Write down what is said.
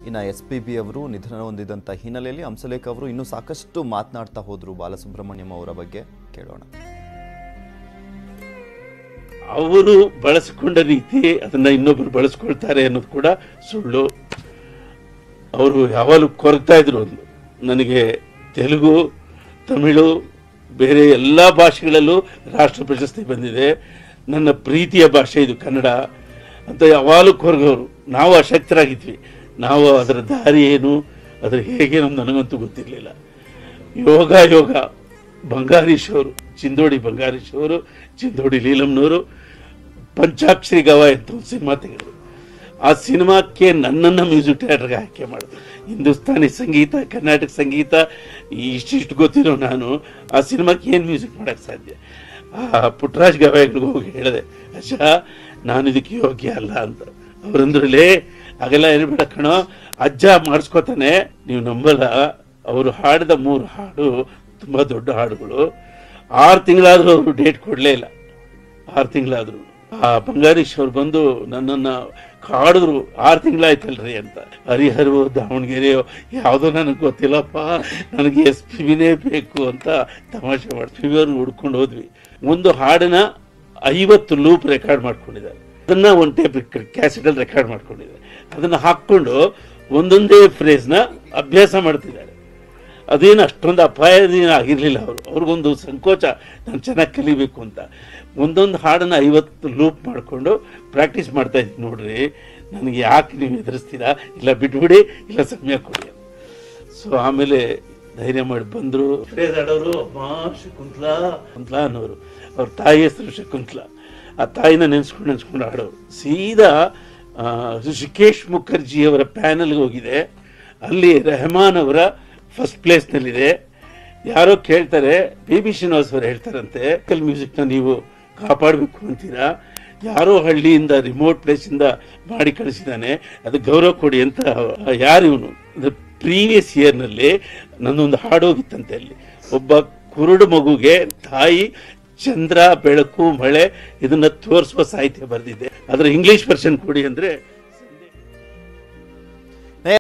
ಇನ್ನು S P B ಅವರು ನಿಧನ ಹೊಂದಿದಂಥ ಹಿನ್ನೆಲೆಯಲ್ಲಿ ಹಂಸಲೇಖ ಅವರು ಇನ್ನೂ ಸಾಕಷ್ಟು ಮಾತನಾಡ್ತಾ ಹೋದರು ಬಾಲಸುಬ್ರಹ್ಮಣ್ಯಂ ಅವರ ಬಗ್ಗೆ ಕೇಳೋಣ ಅವರು ಬಳಸಿಕೊಂಡ ರೀತಿ ಅದನ್ನ ಇನ್ನೊಬ್ರು ಬಳಸ್ಕೊಳ್ತಾರೆ ಅನ್ನೋದು ಕೂಡ ಸುಳ್ಳು ಅವರು ಯಾವಾಗಲೂ ಕೊರಗ್ತಾ ಇದ್ರು ಒಂದು ನನಗೆ ತೆಲುಗು ತಮಿಳು ಬೇರೆ ಎಲ್ಲ ಭಾಷೆಗಳಲ್ಲೂ ರಾಷ್ಟ್ರ ಪ್ರಶಸ್ತಿ ಬಂದಿದೆ ನನ್ನ ಪ್ರೀತಿಯ ಭಾಷೆ ಇದು ಕನ್ನಡ ಅಂತ ಯಾವಾಗಲೂ ಕೊರಗೋರು ನಾವು ಅಶಕ್ತರಾಗಿದ್ವಿ ನಾವು ಅದರ ದಾರಿ ಏನು ಅದರ ಹೇಗೆ ನಮ್ದು ನನಗಂತೂ ಗೊತ್ತಿರಲಿಲ್ಲ ಯೋಗ ಯೋಗ ಬಂಗಾರೀಶ್ ಅವರು ಚಿಂದೋಡಿ ಬಂಗಾರೀಶ್ ಅವರು ಚಿಂದೋಡಿ ಲೀಲಮ್ನವರು ಪಂಚಾಕ್ಷರಿ ಗವ ಅಂತ ಒಂದು ಸಿನಿಮಾ ತೆಗೆದರು ಆ ಸಿನಿಮಾಕ್ಕೆ ನನ್ನನ್ನು ಮ್ಯೂಸಿಕ್ ಡೈರೆಕ್ಟರ್ಗೆ ಆಯ್ಕೆ ಮಾಡಿದ್ರು ಹಿಂದೂಸ್ತಾನಿ ಸಂಗೀತ ಕರ್ನಾಟಕ ಸಂಗೀತ ಇಷ್ಟಿಷ್ಟು ಗೊತ್ತಿರೋ ನಾನು ಆ ಸಿನಿಮಾಕ್ಕೆ ಏನು ಮ್ಯೂಸಿಕ್ ಮಾಡೋಕ್ಕೆ ಸಾಧ್ಯ ಆ ಪುಟ್ಟರಾಜ್ ಗವಾಯಿಗಳಿಗೆ ಹೋಗಿ ಹೇಳಿದೆ ಅಚ್ಚಾ ನಾನು ಇದಕ್ಕೆ ಯೋಗ್ಯ ಅಲ್ಲ ಅಂತ ಅವರಂದ್ರಲ್ಲೇ ಹಾಗೆಲ್ಲ ಏನ್ಬೇಡ ಕಣೋ ಅಜ್ಜ ಮಾಡಿಸ್ಕೋತಾನೆ ನೀವು ನಂಬಲ್ಲ ಅವರು ಹಾಡಿದ ಮೂರು ಹಾಡು ತುಂಬ ದೊಡ್ಡ ಹಾಡುಗಳು ಆರು ತಿಂಗಳಾದರೂ ಅವರು ಡೇಟ್ ಕೊಡಲೇ ಇಲ್ಲ ಆರು ತಿಂಗಳಾದ್ರು ಆ ಬಂಗಾರೀಶ್ ಅವ್ರು ಬಂದು ನನ್ನನ್ನ ಕಾಡಿದ್ರು ಆರು ತಿಂಗಳಾಯ್ತಲ್ರಿ ಅಂತ ಹರಿಹರವೋ ದಾವಣಗೆರೆಯೋ ಯಾವುದೋ ನನಗೆ ಗೊತ್ತಿಲ್ಲಪ್ಪ ನನಗೆ ಎಸ್ ಪಿ ಬಿನೇ ಬೇಕು ಅಂತ ತಮಾಷೆ ಮಾಡಿ ಪಿ ವಿ ಅವ್ರನ್ನ ಹುಡ್ಕೊಂಡು ಹೋದ್ವಿ ಒಂದು ಹಾಡನ್ನ ಐವತ್ತು ಲೂಪ್ ರೆಕಾರ್ಡ್ ಮಾಡ್ಕೊಂಡಿದ್ದಾರೆ ಅದನ್ನ ಒಂದು ಟೇಪ್ ಕ್ಯಾಸೆಟಲ್ಲಿ ರೆಕಾರ್ಡ್ ಮಾಡ್ಕೊಂಡಿದ್ದಾರೆ ಅದನ್ನ ಹಾಕ್ಕೊಂಡು ಒಂದೊಂದೇ ಫ್ರೇಸ್ನ ಅಭ್ಯಾಸ ಮಾಡ್ತಿದ್ದಾರೆ ಅದೇನು ಅಷ್ಟೊಂದು ಅಪಾಯದೇನು ಆಗಿರಲಿಲ್ಲ ಅವರು ಅವ್ರಿಗೊಂದು ಸಂಕೋಚ ನಾನು ಚೆನ್ನಾಗಿ ಕಲಿಬೇಕು ಅಂತ ಒಂದೊಂದು ಹಾಡನ್ನು ಐವತ್ತು ಲೂಪ್ ಮಾಡಿಕೊಂಡು ಪ್ರಾಕ್ಟೀಸ್ ಮಾಡ್ತಾ ಇದ್ದೀನಿ ನೋಡ್ರಿ ನನಗೆ ಯಾಕೆ ನೀವು ಎದುರಿಸ್ತೀರಾ ಇಲ್ಲ ಬಿಟ್ಬಿಡಿ ಇಲ್ಲ ಸಮಯ ಕೊಡಿ ಸೊ ಆಮೇಲೆ ಧೈರ್ಯ ಮಾಡಿ ಬಂದರು ಫ್ರೇಸ್ ಆಡೋರು ಅಮ್ಮ ಶಕುಂತ್ಲಾ ಕುಂತ್ಲಾ ಅನ್ನೋರು ಅವ್ರ ತಾಯಿ ಹೆಸರು ಶಕುಂತ್ಲಾ ಆ ತಾಯಿನ ನೆನೆಸ್ಕೊಂಡು ನೆನೆಸ್ಕೊಂಡು ಆಡೋರು ಸೀದಾ ಆ, ಋಷಿಕೇಶ್ ಮುಖರ್ಜಿ ಅವರ ಪ್ಯಾನಲ್ಗೆ ಹೋಗಿದೆ ಅಲ್ಲಿ ರೆಹಮಾನ್ ಅವರ ಫಸ್ಟ್ ಪ್ಲೇಸ್ನಲ್ಲಿದೆ ಯಾರೋ ಕೇಳ್ತಾರೆ ಬಿ ಬಿ ಶ್ರೀನಿವಾಸ್ ಅವರು ಹೇಳ್ತಾರಂತೆ ಕಲ್ ಮ್ಯೂಸಿಕ್ನ ನೀವು ಕಾಪಾಡಬೇಕು ಅಂತೀರಾ ಯಾರೋ ಹಳ್ಳಿಯಿಂದ ರಿಮೋಟ್ ಪ್ಲೇಸಿಂದ ಮಾಡಿ ಕಳಿಸಿದ್ದಾನೆ ಅದು ಗೌರವ ಕೊಡಿ ಅಂತ ಯಾರು ಇವನು ಪ್ರೀವಿಯಸ್ ಇಯರ್ನಲ್ಲಿ ನನ್ನೊಂದು ಹಾಡೋಗಿತ್ತಂತೆ ಅಲ್ಲಿ ಒಬ್ಬ ಕುರುಡು ಮಗುಗೆ ತಾಯಿ ಚಂದ್ರ ಬೆಳಕು ಮಳೆ ಇದನ್ನ ತೋರಿಸುವ ಸಾಹಿತ್ಯ ಬರೆದಿದ್ದೆ ಅದರ ಇಂಗ್ಲಿಷ್ ವರ್ಷನ್ ಕೊಡಿ ಅಂದ್ರೆ